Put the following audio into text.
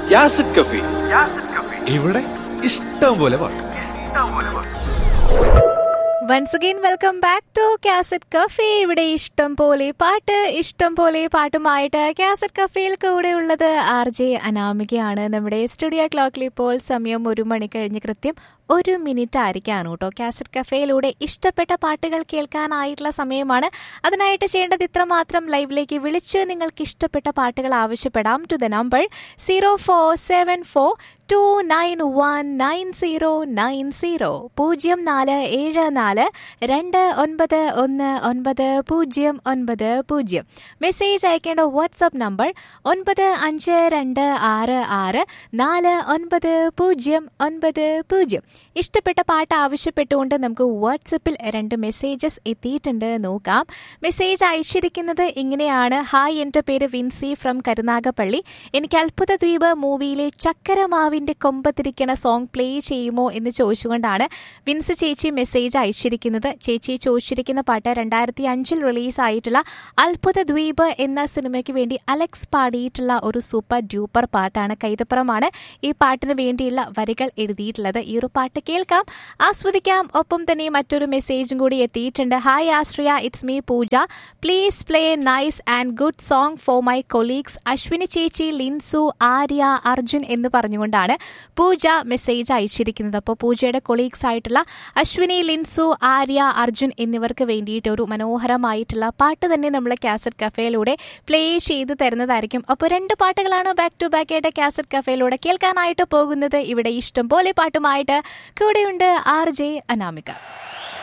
യാസിഡ് കഫി ഇവിടെ ഇഷ്ടം പോലെ പാട്ട് once again welcome back to cassette cafe ഇവിടെ ഇഷ്ടം പോലെ പാട്ട് ഇഷ്ടം പോലെ പാട്ടുമായിട്ട് കാസറ്റ് കഫേയിൽ കൂടെ ഉള്ളത് ആർ ജെ അനാമികയാണ് നമ്മുടെ സ്റ്റുഡിയോ ക്ലോക്കിൽ ഇപ്പോൾ സമയം ഒരു മണി കഴിഞ്ഞ് കൃത്യം ഒരു മിനിറ്റ് ആയിരിക്കാണ് കേട്ടോ കാസറ്റ് കഫേയിലൂടെ ഇഷ്ടപ്പെട്ട പാട്ടുകൾ കേൾക്കാനായിട്ടുള്ള സമയമാണ് അതിനായിട്ട് ചെയ്യേണ്ടത് ഇത്രമാത്രം ലൈവിലേക്ക് വിളിച്ച് നിങ്ങൾക്ക് ഇഷ്ടപ്പെട്ട പാട്ടുകൾ ആവശ്യപ്പെടാം to the number zero four seven four two nine one nine zero nine zero പൂജ്യം നാല് ഏഴ് നാല് രണ്ട് ഒൻപത് ഒന്ന് ഒൻപത് പൂജ്യം ഒൻപത് പൂജ്യം മെസ്സേജ് അയക്കേണ്ട വാട്സപ്പ് നമ്പർ ഒൻപത് അഞ്ച് രണ്ട് ആറ് ആറ് നാല് ഒൻപത് പൂജ്യം ഒൻപത് പൂജ്യം ഇഷ്ടപ്പെട്ട പാട്ട് ആവശ്യപ്പെട്ടുകൊണ്ട് നമുക്ക് വാട്സപ്പിൽ രണ്ട് മെസ്സേജസ് എത്തിയിട്ടുണ്ട് നോക്കാം മെസ്സേജ് അയച്ചിരിക്കുന്നത് ഇങ്ങനെയാണ് ഹായ് എൻ്റെ പേര് വിൻസി ഫ്രം കരുനാഗപ്പള്ളി എനിക്ക് അത്ഭുത ദ്വീപ് മൂവിയിലെ ചക്കരമാവിൻ്റെ കൊമ്പത്തിരിക്കണ സോങ് പ്ലേ ചെയ്യുമോ എന്ന് ചോദിച്ചുകൊണ്ടാണ് വിൻസി ചേച്ചി മെസ്സേജ് അയച്ചിരിക്കുന്നത് ചേച്ചി ചോദിച്ചിരിക്കുന്ന പാട്ട് രണ്ടായിരത്തി അഞ്ചിൽ റിലീസായിട്ടുള്ള അത്ഭുത ദ്വീപ് എന്ന സിനിമയ്ക്ക് വേണ്ടി അലക്സ് പാടിയിട്ടുള്ള ഒരു സൂപ്പർ ഡ്യൂപ്പർ പാട്ടാണ് കൈതപ്പുറമാണ് ഈ പാട്ടിന് വേണ്ടിയുള്ള വരികൾ എഴുതിയിട്ടുള്ളത് ഈ ഒരു പാട്ട് കേൾക്കാം ആസ്വദിക്കാം ഒപ്പം തന്നെ മറ്റൊരു മെസ്സേജും കൂടി എത്തിയിട്ടുണ്ട് hi Ashriya it's me Pooja please play nice and good song for my colleagues Ashwini ചേച്ചി ലിൻസു ആര്യ അർജുൻ എന്ന് പറഞ്ഞുകൊണ്ടാണ് പൂജ മെസ്സേജ് അയച്ചിരിക്കുന്നത് അപ്പോൾ പൂജയുടെ കൊളീഗ്സ് ആയിട്ടുള്ള അശ്വിനി ലിൻസു ആര്യ അർജുൻ എന്നിവർക്ക് വേണ്ടിയിട്ട് ഒരു മനോഹരമായിട്ടുള്ള പാട്ട് തന്നെ നമ്മൾ കാസറ്റ് കഫേയിലൂടെ പ്ലേ ചെയ്ത് തരുന്നതായിരിക്കും അപ്പോൾ രണ്ട് പാട്ടുകളാണ് ബാക്ക് ടു ബാക്ക് ആയിട്ട് കാസറ്റ് കഫേയിലൂടെ കേൾക്കാനായിട്ട് പോകുന്നത് ഇവിടെ ഇഷ്ടം പോലെ പാട്ടുമായിട്ട് കൂടെയുണ്ട് ആർ ജെ അനാമിക